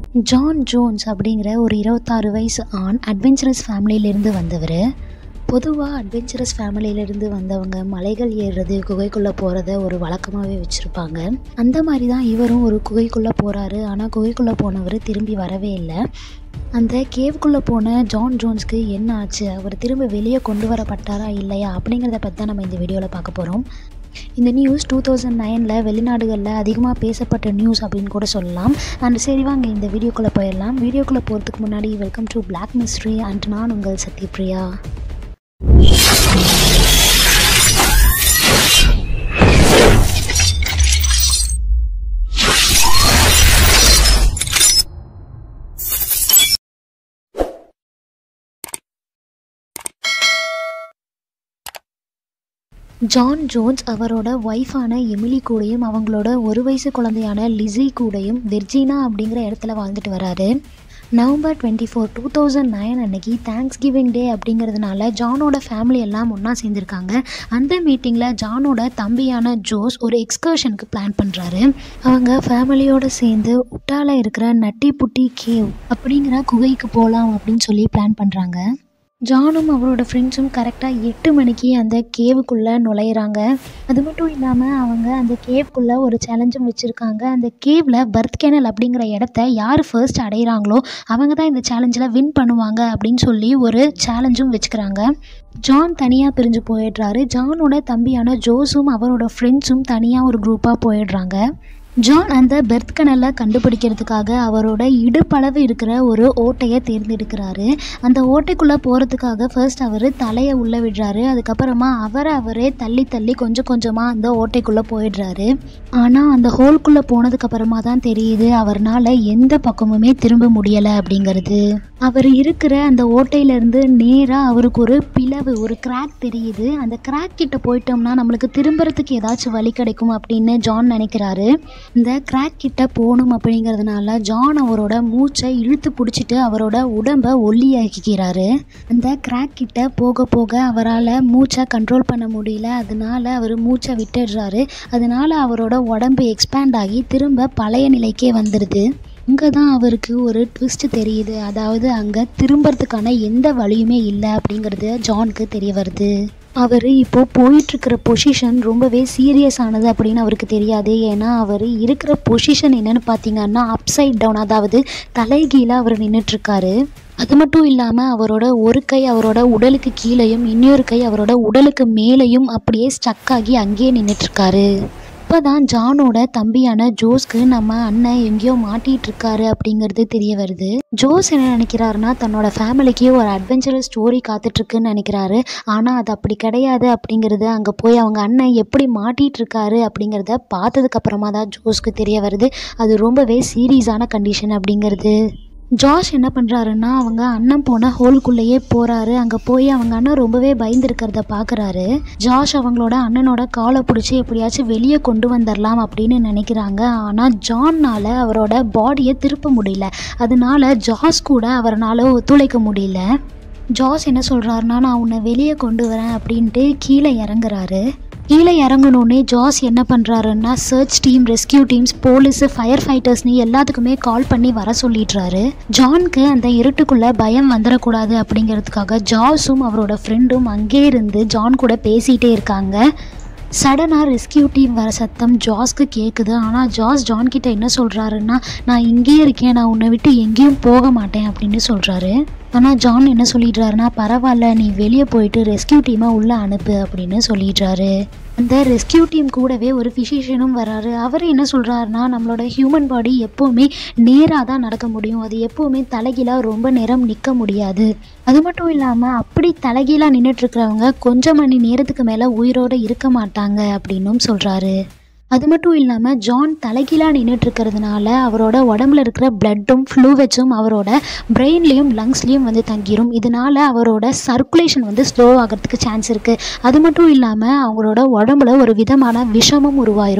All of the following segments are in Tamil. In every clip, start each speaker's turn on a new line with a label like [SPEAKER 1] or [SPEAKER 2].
[SPEAKER 1] ஜான் ஜோன்ஸ் அப்படிங்கிற ஒரு இருபத்தாறு வயசு ஆண் அட்வென்ச்சரஸ் ஃபேமிலியிலேருந்து வந்தவர் பொதுவாக அட்வென்ச்சரஸ் ஃபேமிலியிலேருந்து வந்தவங்க மலைகள் ஏறுறது குகைக்குள்ளே போகிறத ஒரு வழக்கமாகவே வச்சுருப்பாங்க அந்த மாதிரி தான் இவரும் ஒரு குகைக்குள்ளே போகிறாரு ஆனால் குகைக்குள்ளே போனவர் திரும்பி வரவே இல்லை அந்த கேவுக்குள்ளே போன ஜான் ஜோன்ஸ்க்கு என்ன ஆச்சு அவர் திரும்ப வெளியே கொண்டு வரப்பட்டாரா இல்லையா அப்படிங்கிறத பற்றி தான் நம்ம இந்த வீடியோவில் பார்க்க போகிறோம் இந்த நியூஸ் டூ தௌசண்ட் நைனில் வெளிநாடுகளில் அதிகமாக பேசப்பட்ட நியூஸ் அப்படின்னு கூட சொல்லலாம் அண்ட் சரி வாங்க இந்த வீடியோக்குள்ளே போயிடலாம் வீடியோக்குள்ளே போகிறதுக்கு முன்னாடி welcome to Black Mystery and நான் உங்கள் சத்யபிரியா ஜான் ஜோன்ஸ் அவரோட ஒய்ஃபான எமிலி கூடயும் அவங்களோட ஒரு வயசு குழந்தையான லிஸி கூடயும் வெர்ஜினா அப்படிங்கிற இடத்துல வாழ்ந்துட்டு வராரு November twenty four two thousand nine அன்னைக்கு தேங்க்ஸ் கிவிங் டே அப்படிங்கிறதுனால ஜானோட ஃபேமிலி எல்லாம் ஒன்றா சேர்ந்துருக்காங்க அந்த மீட்டிங்கில் ஜானோட தம்பியான ஜோஸ் ஒரு எக்ஸ்கர்ஷனுக்கு பிளான் பண்ணுறாரு அவங்க ஃபேமிலியோடு சேர்ந்து உட்டால இருக்கிற நட்டி புட்டி கேவ் அப்படிங்கிற குகைக்கு போகலாம் அப்படின்னு சொல்லி பிளான் பண்ணுறாங்க ஜானும் அவரோட ஃப்ரெண்ட்ஸும் கரெக்டாக எட்டு மணிக்கு அந்த கேவுக்குள்ளே நுழையிறாங்க அது மட்டும் இல்லாமல் அவங்க அந்த கேவுக்குள்ளே ஒரு சேலஞ்சும் வச்சுருக்காங்க அந்த கேவில் பர்த் கேனல் அப்படிங்கிற இடத்த யார் ஃபர்ஸ்ட் அடைகிறாங்களோ அவங்க தான் இந்த சேலஞ்சில் வின் பண்ணுவாங்க அப்படின்னு சொல்லி ஒரு சேலஞ்சும் வச்சுக்கிறாங்க ஜான் தனியாக பிரிஞ்சு போயிடுறாரு ஜானோட தம்பியான ஜோஸும் அவரோட ஃப்ரெண்ட்ஸும் தனியாக ஒரு குரூப்பாக போயிடுறாங்க ஜான் அந்த பெர்த் கனலை கண்டுபிடிக்கிறதுக்காக அவரோட இடுப்பளவு இருக்கிற ஒரு ஓட்டையை தேர்ந்தெடுக்கிறாரு அந்த ஓட்டைக்குள்ளே போகிறதுக்காக ஃபர்ஸ்ட் அவர் தலையை உள்ளே விடுறாரு அதுக்கப்புறமா அவரை அவரே தள்ளி தள்ளி கொஞ்சம் கொஞ்சமாக அந்த ஓட்டைக்குள்ளே போயிடுறாரு ஆனால் அந்த ஹோல்குள்ளே போனதுக்கப்புறமா தான் தெரியுது அவர்னால எந்த பக்கமுமே திரும்ப முடியலை அப்படிங்கிறது அவர் இருக்கிற அந்த ஓட்டையிலேருந்து நேராக அவருக்கு ஒரு பிளவு ஒரு கிராக் தெரியுது அந்த கிராக் கிட்ட போயிட்டோம்னா நம்மளுக்கு திரும்புறதுக்கு ஏதாச்சும் வழி கிடைக்கும் அப்படின்னு ஜான் நினைக்கிறாரு இந்த கிராக் கிட்ட போகணும் அப்படிங்கிறதுனால ஜான் அவரோட மூச்சை இழுத்து பிடிச்சிட்டு அவரோட உடம்பை ஒல்லியாக்கிக்கிறாரு அந்த கிராக் கிட்ட போக போக அவரால் மூச்சை கண்ட்ரோல் பண்ண முடியல அதனால அவர் மூச்சை விட்டுடுறாரு அதனால அவரோட உடம்பு எக்ஸ்பேண்ட் ஆகி திரும்ப பழைய நிலைக்கே வந்துடுது அங்கே தான் அவருக்கு ஒரு ட்விஸ்ட் தெரியுது அதாவது அங்கே திரும்புறதுக்கான எந்த வழியுமே இல்லை அப்படிங்கிறது ஜானுக்கு தெரிய வருது அவர் இப்போ போயிட்டுருக்கிற பொசிஷன் ரொம்பவே சீரியஸ் ஆனது அப்படின்னு அவருக்கு தெரியாது ஏன்னா அவர் இருக்கிற பொசிஷன் என்னன்னு பார்த்தீங்கன்னா அப்சைட் டவுன் அதாவது தலைகீழாக அவர் நின்றுட்டுருக்காரு அது மட்டும் இல்லாமல் அவரோட ஒரு கை அவரோட உடலுக்கு கீழேயும் இன்னொரு கை அவரோட உடலுக்கு மேலேயும் அப்படியே ஸ்டக் ஆகி அங்கேயே நின்றுட்டுருக்காரு இப்போ தான் ஜானோட தம்பியான ஜோஸ்க்கு நம்ம அண்ணன் எங்கேயோ மாட்டிகிட்டு இருக்காரு அப்படிங்கிறது தெரிய வருது ஜோஸ் என்ன நினைக்கிறாருன்னா தன்னோட ஃபேமிலிக்கு ஒரு அட்வென்ச்சரஸ் ஸ்டோரி காத்துட்ருக்குன்னு நினைக்கிறாரு ஆனால் அது அப்படி கிடையாது அப்படிங்கிறது அங்கே போய் அவங்க அண்ணன் எப்படி மாட்டிகிட்டு இருக்காரு அப்படிங்கிறத பார்த்ததுக்கப்புறமா தான் ஜோஸ்க்கு தெரிய வருது அது ரொம்பவே சீரியஸான கண்டிஷன் அப்படிங்கிறது ஜாஷ் என்ன பண்ணுறாருன்னா அவங்க அண்ணன் போன ஹோல்குள்ளேயே போகிறாரு அங்கே போய் அவங்க அண்ணன் ரொம்பவே பயந்துருக்கிறத பார்க்குறாரு ஜாஷ் அவங்களோட அண்ணனோட காலை பிடிச்சி எப்படியாச்சும் வெளியே கொண்டு வந்துடலாம் அப்படின்னு நினைக்கிறாங்க ஆனால் ஜான்னால் அவரோட பாடியை திருப்ப முடியல அதனால ஜாஸ் கூட அவரால் ஒத்துழைக்க முடியல ஜாஸ் என்ன சொல்கிறாருன்னா நான் உன்னை வெளியே கொண்டு வரேன் அப்படின்ட்டு கீழே இறங்குறாரு கீழே இறங்கணுன்னே ஜாஸ் என்ன பண்ணுறாருன்னா search team rescue teams police fire ஃபைட்டர்ஸ்னு எல்லாத்துக்குமே கால் பண்ணி வர சொல்லிடுறாரு ஜான்க்கு அந்த இருட்டுக்குள்ளே பயம் வந்துடக்கூடாது அப்படிங்கிறதுக்காக ஜாஸும் அவரோட ஃப்ரெண்டும் அங்கே இருந்து ஜான் கூட பேசிகிட்டே இருக்காங்க சடனாக ரெஸ்கியூ டீம் வர சத்தம் ஜாஸ்க்கு கேட்குது ஆனால் ஜாஸ் ஜான் கிட்ட என்ன சொல்கிறாருன்னா நான் இங்கேயே இருக்கேன் நான் உன்னை விட்டு எங்கேயும் போக மாட்டேன் அப்படின்னு சொல்கிறாரு ஆனால் ஜான் என்ன சொல்லிடுறாருன்னா பரவாயில்ல நீ வெளியே போயிட்டு ரெஸ்கியூ டீமை உள்ளே அனுப்பு அப்படின்னு சொல்லிடுறாரு அந்த ரெஸ்கியூ டீம் கூடவே ஒரு ஃபிசிஷியனும் வராரு அவர் என்ன சொல்கிறாருன்னா நம்மளோட ஹியூமன் பாடி எப்போவுமே நேராக தான் நடக்க முடியும் அது எப்போவுமே தலைகீழாக ரொம்ப நேரம் நிற்க முடியாது அது மட்டும் இல்லாமல் அப்படி தலைகீழாக நின்றுட்டுருக்கிறவங்க கொஞ்சம் மணி நேரத்துக்கு மேலே உயிரோடு இருக்க மாட்டாங்க அப்படின்னும் சொல்கிறாரு அது மட்டும் இல்லாமல் ஜான் தலைகீழாக நின்றுட்டு இருக்கிறதுனால அவரோட உடம்புல இருக்கிற பிளட்டும் ஃப்ளூவெட்ஸும் அவரோட பிரெயின்லேயும் லங்ஸ்லேயும் வந்து தங்கிரும் இதனால அவரோட சர்க்குலேஷன் வந்து ஸ்லோ ஆகிறதுக்கு சான்ஸ் இருக்குது அது மட்டும் இல்லாமல் அவங்களோட உடம்புல ஒரு விதமான விஷமும் உருவாயிரும் இப்போ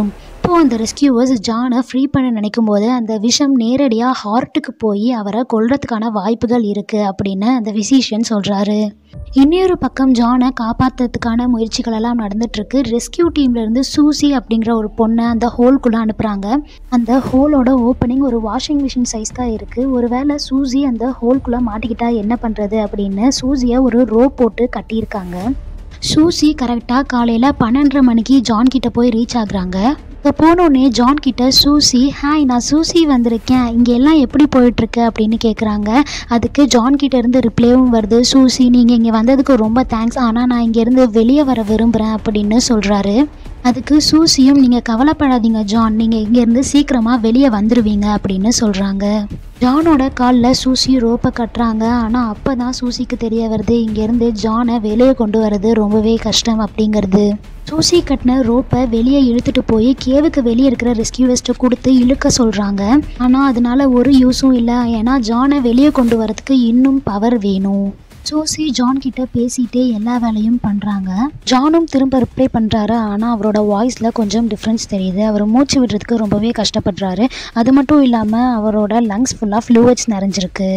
[SPEAKER 1] அப்போது அந்த ரெஸ்கியூவர்ஸ் ஜானை ஃப்ரீ பண்ண நினைக்கும் போது அந்த விஷம் நேரடியாக ஹார்ட்டுக்கு போய் அவரை கொல்றதுக்கான வாய்ப்புகள் இருக்குது அப்படின்னு அந்த விசிஷியன் சொல்கிறாரு இன்னொரு பக்கம் ஜானை காப்பாற்றுறதுக்கான முயற்சிகள் எல்லாம் நடந்துட்டுருக்கு ரெஸ்கியூ டீம்லேருந்து சூசி அப்படிங்கிற ஒரு பொண்ணை அந்த ஹோல்குள்ளே அனுப்புகிறாங்க அந்த ஹோலோட ஓப்பனிங் ஒரு வாஷிங் மிஷின் சைஸ் தான் இருக்குது ஒருவேளை சூசி அந்த ஹோல்குள்ளே மாட்டிக்கிட்டா என்ன பண்ணுறது அப்படின்னு சூசியை ஒரு ரோப் போட்டு கட்டியிருக்காங்க சூசி கரெக்டாக காலையில் பன்னெண்டரை மணிக்கு ஜான் கிட்ட போய் ரீச் ஆகுறாங்க இப்போ போனோடனே ஜான் கிட்ட சூசி ஹாய் நான் சூசி வந்திருக்கேன் இங்கே எல்லாம் எப்படி போயிட்டுருக்கு அப்படின்னு கேட்குறாங்க அதுக்கு ஜான் கிட்ட இருந்து ரிப்ளேவும் வருது சூசி நீங்கள் இங்கே வந்ததுக்கு ரொம்ப தேங்க்ஸ் ஆனால் நான் இங்கேருந்து வெளியே வர விரும்புகிறேன் அப்படின்னு சொல்கிறாரு அதுக்கு சூசியும் நீங்கள் கவலைப்படாதீங்க ஜான் நீங்கள் இங்கேருந்து சீக்கிரமாக வெளியே வந்துடுவீங்க அப்படின்னு சொல்கிறாங்க ஜானோட காலில் சூசி ரோப்பை கட்டுறாங்க ஆனால் அப்போ தான் சூசிக்கு தெரிய வருது இங்கேருந்து ஜானை வெளியே கொண்டு வர்றது ரொம்பவே கஷ்டம் அப்படிங்கிறது சூசி கட்டின ரோப்பை வெளியே இழுத்துட்டு போய் கேவுக்கு வெளியே இருக்கிற ரெஸ்கியூவர்ஸ்ட்டை கொடுத்து இழுக்க சொல்கிறாங்க ஆனால் அதனால ஒரு யூஸும் இல்லை ஏன்னா ஜானை வெளியே கொண்டு வரதுக்கு இன்னும் பவர் வேணும் சூசி ஜான் கிட்ட பேசிட்டே எல்லா வேலையும் பண்ணுறாங்க ஜானும் திரும்ப ரிப்ளை பண்ணுறாரு ஆனால் அவரோட வாய்ஸில் கொஞ்சம் டிஃப்ரென்ஸ் தெரியுது அவர் மூச்சு விடுறதுக்கு ரொம்பவே கஷ்டப்படுறாரு அது மட்டும் இல்லாமல் அவரோட லங்ஸ் ஃபுல்லாக ஃப்ளூவட்ஸ் நிறைஞ்சிருக்கு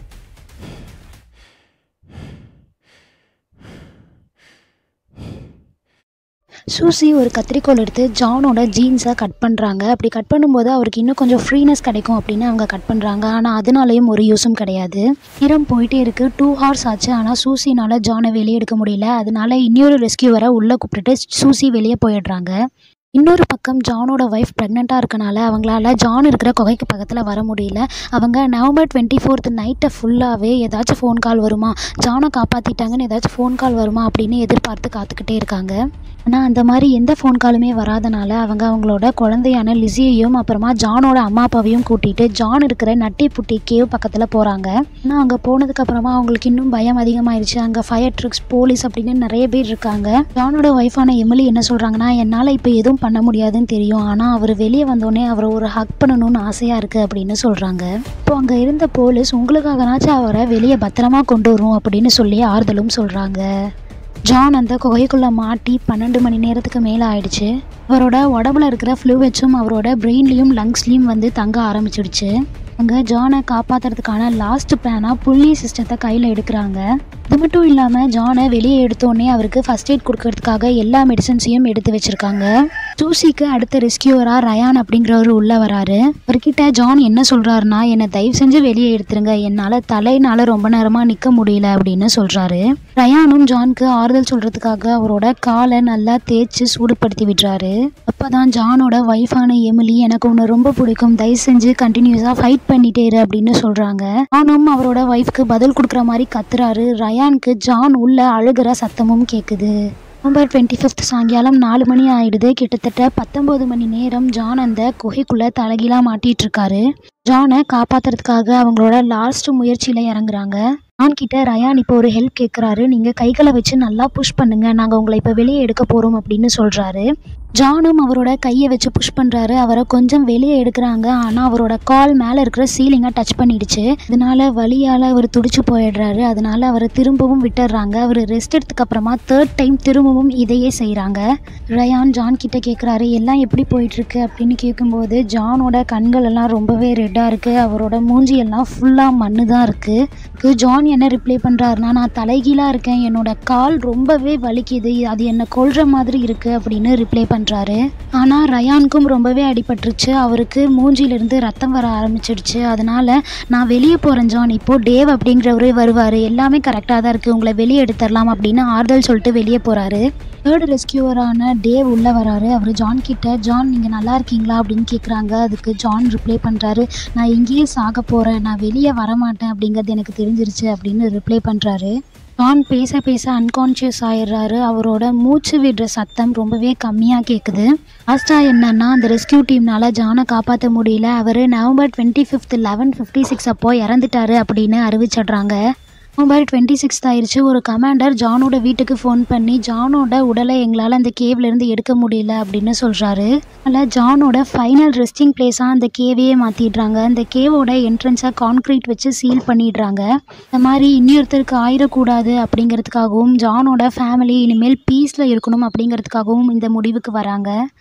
[SPEAKER 1] சூசி ஒரு கத்திரிக்கோல் எடுத்து ஜானோட ஜீன்ஸை கட் பண்ணுறாங்க அப்படி கட் பண்ணும்போது அவருக்கு இன்னும் கொஞ்சம் ஃப்ரீனஸ் கிடைக்கும் அப்படின்னு அவங்க கட் பண்ணுறாங்க ஆனால் அதனாலையும் ஒரு யூஸும் கிடையாது நேரம் போயிட்டே இருக்குது டூ ஹவர்ஸ் ஆச்சு ஆனால் சூசினால் ஜானை வெளியே எடுக்க முடியல அதனால இன்னொரு ரெஸ்கியூவரை உள்ளே கூப்பிட்டுட்டு சூசி வெளியே போயிடுறாங்க இன்னொரு பக்கம் ஜானோட ஒய்ஃப் ப்ரெக்னெண்ட்டாக இருக்கனால அவங்களால ஜான் இருக்கிற குகைக்கு பக்கத்தில் வர முடியல அவங்க நவம்பர் டுவெண்ட்டி ஃபோர்த் நைட்டை ஃபுல்லாகவே ஏதாச்சும் ஃபோன் கால் வருமா ஜானை காப்பாற்றிட்டாங்கன்னு ஏதாச்சும் ஃபோன் கால் வருமா அப்படின்னு எதிர்பார்த்து காத்துக்கிட்டே இருக்காங்க ஆனால் அந்த மாதிரி எந்த ஃபோன் காலுமே வராதனால அவங்க அவங்களோட குழந்தையான லிஸியையும் அப்புறமா ஜானோட அம்மா அப்பாவையும் கூட்டிகிட்டு ஜான் இருக்கிற நட்டி புட்டி கேவ் பக்கத்தில் போகிறாங்க ஆனால் அங்கே போனதுக்கப்புறமா அவங்களுக்கு இன்னும் பயம் அதிகமாயிருச்சு அங்கே ஃபயர் ட்ரக்ஸ் போலீஸ் அப்படின்னு நிறைய பேர் இருக்காங்க ஜானோட ஒய்ஃபான எமிலி என்ன சொல்கிறாங்கன்னா என்னால் இப்போ எதுவும் பண்ண முடியாதுன்னு தெரியும் ஆனால் அவர் வெளியே வந்தோடனே அவரை ஒரு ஹக் பண்ணணும்னு ஆசையாக இருக்குது அப்படின்னு சொல்கிறாங்க இப்போ அங்கே இருந்த போலீஸ் உங்களுக்காகனாச்சும் அவரை வெளியே பத்திரமா கொண்டு வரும் அப்படின்னு சொல்லி ஆறுதலும் சொல்கிறாங்க ஜான் அந்த குகைக்குள்ளே மாட்டி பன்னெண்டு மணி நேரத்துக்கு மேலே ஆயிடுச்சு அவரோட உடம்புல இருக்கிற ஃப்ளூவெட்ஸும் அவரோட பிரெயின்லேயும் லங்ஸ்லேயும் வந்து தங்க ஆரம்பிச்சிடுச்சு அங்கே ஜானை காப்பாற்றுறதுக்கான லாஸ்ட் பிளானாக புள்ளி சிஸ்டத்தை கையில் எடுக்கிறாங்க இது மட்டும் இல்லாமல் ஜானை வெளியே எடுத்தோடனே அவருக்கு ஃபஸ்ட் எய்ட் கொடுக்கறதுக்காக எல்லா மெடிசன்ஸையும் எடுத்து வச்சுருக்காங்க சூசிக்கு அடுத்த ரெஸ்கியூவராக ரயான் அப்படிங்கிறவர் உள்ளே வராரு அவர்கிட்ட ஜான் என்ன சொல்கிறாருன்னா என்னை தயவு செஞ்சு வெளியே எடுத்துருங்க என்னால் தலையினால் ரொம்ப நேரமாக நிற்க முடியல அப்படின்னு சொல்கிறாரு ரயானும் ஜானுக்கு ஆறுதல் சொல்கிறதுக்காக அவரோட காலை நல்லா தேய்ச்சி சூடுபடுத்தி விடுறாரு அப்போ தான் ஜானோட ஒய்ஃபான எமிலி எனக்கு உன்னை ரொம்ப பிடிக்கும் தயவு செஞ்சு கண்டினியூஸாக ஃபைட் பண்ணிட்டே இரு அப்படின்னு சொல்கிறாங்க ஜானும் அவரோட ஒய்ஃப்க்கு பதில் கொடுக்குற மாதிரி கத்துறாரு ரயானுக்கு ஜான் உள்ள அழுகிற சத்தமும் கேட்குது நவம்பர் டுவெண்ட்டி ஃபிஃப்த் சாயங்காலம் நாலு மணி ஆயிடுது கிட்டத்தட்ட பத்தொம்போது மணி நேரம் ஜான் அந்த குகைக்குள்ளே தலைகீழாக மாட்டிட்டு இருக்காரு ஜானை காப்பாத்துறதுக்காக அவங்களோட லாஸ்ட் முயற்சியில் இறங்குறாங்க ஜான் கிட்ட ரயான் இப்போ ஒரு ஹெல்ப் கேட்குறாரு நீங்கள் கைகளை வச்சு நல்லா புஷ் பண்ணுங்க நாங்கள் உங்களை இப்போ வெளியே எடுக்க போகிறோம் அப்படின்னு சொல்கிறாரு ஜானும் அவரோட கையை வச்சு புஷ் பண்ணுறாரு அவரை கொஞ்சம் வெளியே எடுக்கிறாங்க ஆனால் அவரோட கால் மேலே இருக்கிற சீலிங்கை டச் பண்ணிடுச்சு இதனால வலியால் அவர் துடிச்சு போயிடுறாரு அதனால அவரை திரும்பவும் விட்டுடுறாங்க அவர் ரெஸ்ட் எடுத்ததுக்கு அப்புறமா தேர்ட் டைம் திரும்பவும் இதையே செய்கிறாங்க ரயான் ஜான் கிட்ட கேட்குறாரு எல்லாம் எப்படி போயிட்டுருக்கு அப்படின்னு கேட்கும்போது ஜானோட கண்கள் எல்லாம் ரொம்பவே ரெட்டாக இருக்குது அவரோட மூஞ்சி எல்லாம் ஃபுல்லாக மண்ணு தான் இருக்குது ஜான் என்ன ரிப்ளை பண்ணுறாருனா நான் தலைகீழாக இருக்கேன் என்னோட கால் ரொம்பவே வலிக்குது அது என்னை கொல்ற மாதிரி இருக்குது அப்படின்னு ரிப்ளை பண்ணுறாரு ஆனால் ரயானுக்கும் ரொம்பவே அடிபட்டுருச்சு அவருக்கு மூஞ்சியிலிருந்து ரத்தம் வர ஆரம்பிச்சிடுச்சு அதனால் நான் வெளியே போகிறேன் ஜான் இப்போது டேவ் அப்படிங்கிறவரே வருவார் எல்லாமே கரெக்டாக தான் இருக்குது உங்களை வெளியே எடுத்துடலாம் அப்படின்னு ஆறுதல் சொல்லிட்டு வெளியே போகிறாரு தேர்ட் ரெஸ்கியூவரான டேவ் உள்ளே வராரு அவர் ஜான் கிட்ட ஜான் நீங்கள் நல்லா இருக்கீங்களா அப்படின்னு கேட்குறாங்க அதுக்கு ஜான் ரிப்ளை பண்ணுறாரு நான் இங்கேயே சாக போகிறேன் நான் வெளியே வரமாட்டேன் அப்படிங்கிறது எனக்கு தெரிஞ்சிருச்சு அப்படின்னு ரிப்ளை பண்ணுறாரு ஜான் பேச பேச அன்கான்ஷியஸ் ஆயிடுறாரு அவரோட மூச்சு விடுற சத்தம் ரொம்பவே கம்மியாக கேட்குது லாஸ்ட்டாக என்னன்னா அந்த ரெஸ்கியூ டீம்னால ஜானை காப்பாற்ற முடியல அவர் November twenty fifth eleven fifty six அப்போ இறந்துட்டாரு அப்படின்னு அறிவிச்சிடுறாங்க நவம்பர் டுவெண்ட்டி சிக்ஸ்த் ஆயிடுச்சு ஒரு கமாண்டர் ஜானோட வீட்டுக்கு ஃபோன் பண்ணி ஜானோட உடலை எங்களால் அந்த கேவ்லேருந்து எடுக்க முடியல அப்படின்னு சொல்கிறாரு அதில் ஜானோட ஃபைனல் ரெஸ்டிங் பிளேஸாக அந்த கேவையே மாற்றிடுறாங்க அந்த கேவோட என்ட்ரன்ஸை கான்க்ரீட் வச்சு சீல் பண்ணிடுறாங்க இந்த மாதிரி இன்னொருத்தருக்கு ஆயிடக்கூடாது அப்படிங்கிறதுக்காகவும் ஜானோட ஃபேமிலி இனிமேல் பீஸில் இருக்கணும் அப்படிங்கிறதுக்காகவும் இந்த முடிவுக்கு வராங்க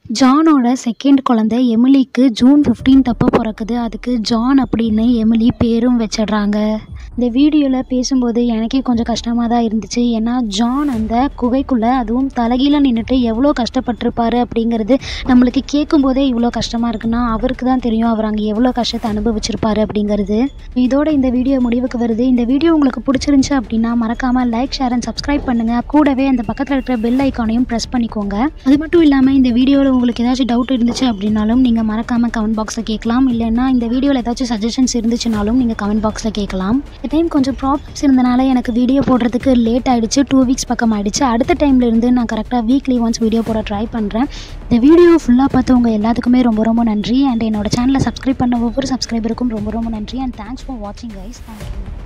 [SPEAKER 1] ஜானோட செகண்ட் குழந்தை எமிலிக்கு ஜூன் 15 அப்போ பிறக்குது அதுக்கு ஜான் அப்படின்னு எமிலி பேரும் வச்சிடுறாங்க இந்த வீடியோவில் பேசும்போது எனக்கே கொஞ்சம் கஷ்டமாக தான் இருந்துச்சு ஏன்னா ஜான் அந்த குகைக்குள்ளே அதுவும் தலைகீழ நின்றுட்டு எவ்வளோ கஷ்டப்பட்டிருப்பாரு அப்படிங்கிறது நம்மளுக்கு கேட்கும்போதே இவ்வளோ கஷ்டமாக இருக்குன்னா அவருக்கு தான் தெரியும் அவர் அங்கே எவ்வளோ கஷ்டத்தை அனுபவிச்சிருப்பாரு அப்படிங்கிறது இதோட இந்த வீடியோ முடிவுக்கு வருது இந்த வீடியோ உங்களுக்கு பிடிச்சிருந்துச்சு அப்படின்னா மறக்காமல் லைக் ஷேர் அண்ட் சப்ஸ்கிரைப் பண்ணுங்கள் கூடவே அந்த பக்கத்தில் இருக்கிற பெல் ஐக்கானையும் ப்ரெஸ் பண்ணிக்கோங்க அது மட்டும் இல்லாமல் இந்த வீடியோவில் உங்களுக்கு ஏதாச்சும் டவுட் இருந்துச்சு அப்படின்னாலும் நீங்கள் மறக்காமல் கமெண்ட் பாக்ஸில் கேட்கலாம் இல்லைன்னா இந்த வீடியோவில் ஏதாச்சும் சஜஷன்ஸ் இருந்துச்சுனாலும் நீங்கள் கமெண்ட் பாக்ஸில் கேட்கலாம் இந்த டைம் கொஞ்சம் ப்ராப்ளம்ஸ் இருந்தனால எனக்கு வீடியோ போடுறதுக்கு லேட் ஆகிடுச்சு டூ வீக்ஸ் பக்கம் ஆயிடுச்சு அடுத்த டைம்ல இருந்து நான் கரெக்டாக வீக்லி ஒன்ஸ் வீடியோ போட ட்ரை பண்ணுறேன் இந்த வீடியோ ஃபுல்லாக பார்த்தவங்க எல்லாத்துக்குமே ரொம்ப ரொம்ப நன்றி அண்ட் என்னோட சேனலை சப்ஸ்கிரைப் பண்ண ஒவ்வொரு சப்ஸ்கிரைபருக்கும் ரொம்ப ரொம்ப நன்றி அண்ட் தேங்க்ஸ் ஃபார் வாட்சிங் கைஸ் தேங்க்யூ